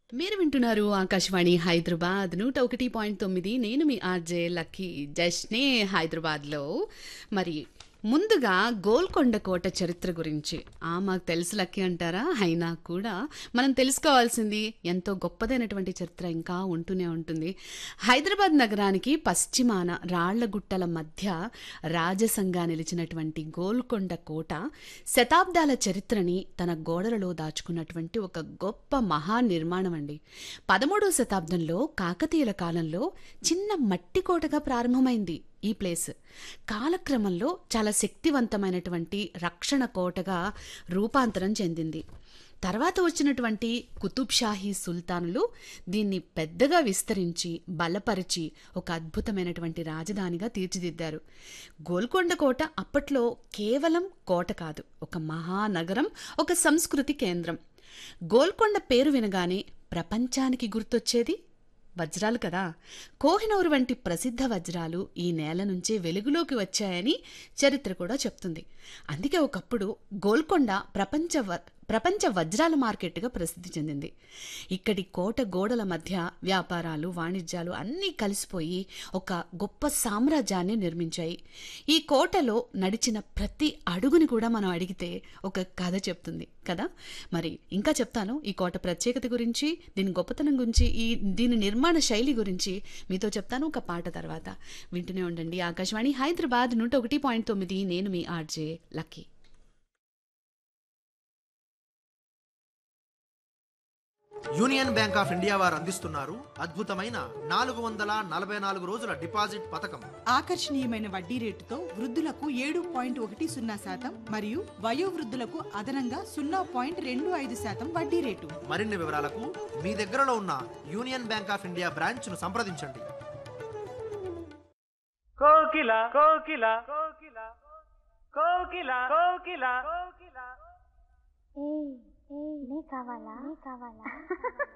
మీరు వింటున్నారు ఆకాశవాణి హైదరాబాద్ నూట ఒకటి పాయింట్ తొమ్మిది నేను మీ ఆర్జే లక్కీ జస్నే హైదరాబాద్లో మరి ముందుగా గోల్కొండ కోట చరిత్ర గురించి ఆ మాకు తెలుసు లక్కీ అంటారా అయినా కూడా మనం తెలుసుకోవాల్సింది ఎంతో గొప్పదైనటువంటి చరిత్ర ఇంకా ఉంటూనే ఉంటుంది హైదరాబాద్ నగరానికి పశ్చిమాన రాళ్లగుట్టల మధ్య రాజసంగా నిలిచినటువంటి గోల్కొండ కోట శతాబ్దాల చరిత్రని తన గోడలలో దాచుకున్నటువంటి ఒక గొప్ప మహా నిర్మాణం అండి పదమూడవ శతాబ్దంలో కాకతీయుల కాలంలో చిన్న మట్టి కోటగా ప్రారంభమైంది ఈ ప్లేస్ కాలక్రమంలో చాలా శక్తివంతమైనటువంటి రక్షణ కోటగా రూపాంతరం చెందింది తర్వాత వచ్చినటువంటి కుతుబ్ షాహీ సుల్తానులు దీన్ని పెద్దగా విస్తరించి బలపరిచి ఒక అద్భుతమైనటువంటి రాజధానిగా తీర్చిదిద్దారు గోల్కొండ కోట అప్పట్లో కేవలం కోట కాదు ఒక మహానగరం ఒక సంస్కృతి కేంద్రం గోల్కొండ పేరు వినగానే ప్రపంచానికి గుర్తొచ్చేది వజ్రాలు కదా కోహినూరు వంటి ప్రసిద్ధ వజ్రాలు ఈ నేల నుంచే వెలుగులోకి వచ్చాయని చరిత్ర కూడా చెప్తుంది అందుకే ఒకప్పుడు గోల్కొండ ప్రపంచ వ- ప్రపంచ వజ్రాల మార్కెట్గా ప్రసిద్ధి చెందింది ఇక్కడి కోట గోడల మధ్య వ్యాపారాలు వాణిజ్యాలు అన్నీ కలిసిపోయి ఒక గొప్ప సామ్రాజ్యాన్ని నిర్మించాయి ఈ కోటలో నడిచిన ప్రతి అడుగుని కూడా మనం అడిగితే ఒక కథ చెప్తుంది కదా మరి ఇంకా చెప్తాను ఈ కోట ప్రత్యేకత గురించి దీని గొప్పతనం గురించి ఈ దీని నిర్మాణ శైలి గురించి మీతో చెప్తాను ఒక పాట తర్వాత వింటూనే ఉండండి ఆకాశవాణి హైదరాబాద్ నూట ఒకటి పాయింట్ తొమ్మిది నేను మీ RJ Lucky Union Bank of India వారు అందిస్తున్నారు అద్భుతమైన నాలుగు వందల నలభై నాలుగు రోజుల డిపాజిట్ పథకం ఆకర్షణీయమైన వడ్డీ రేటుతో వృద్ధులకు ఏడు పాయింట్ ఒకటి సున్నా శాతం మరియు వయోవృద్ధులకు అదనంగా సున్నా పాయింట్ రెండు ఐదు శాతం వడ్డీ రేటు మరిన్ని వివరాలకు మీ దగ్గరలో ఉన్న Union Bank of India branch ను సంప్రదించండి కోకిల కోకిల కోకిల కోకిల కోకిల కోకిల ఏయ్ ఏయ్ నీ కావాలా నీ కావాలా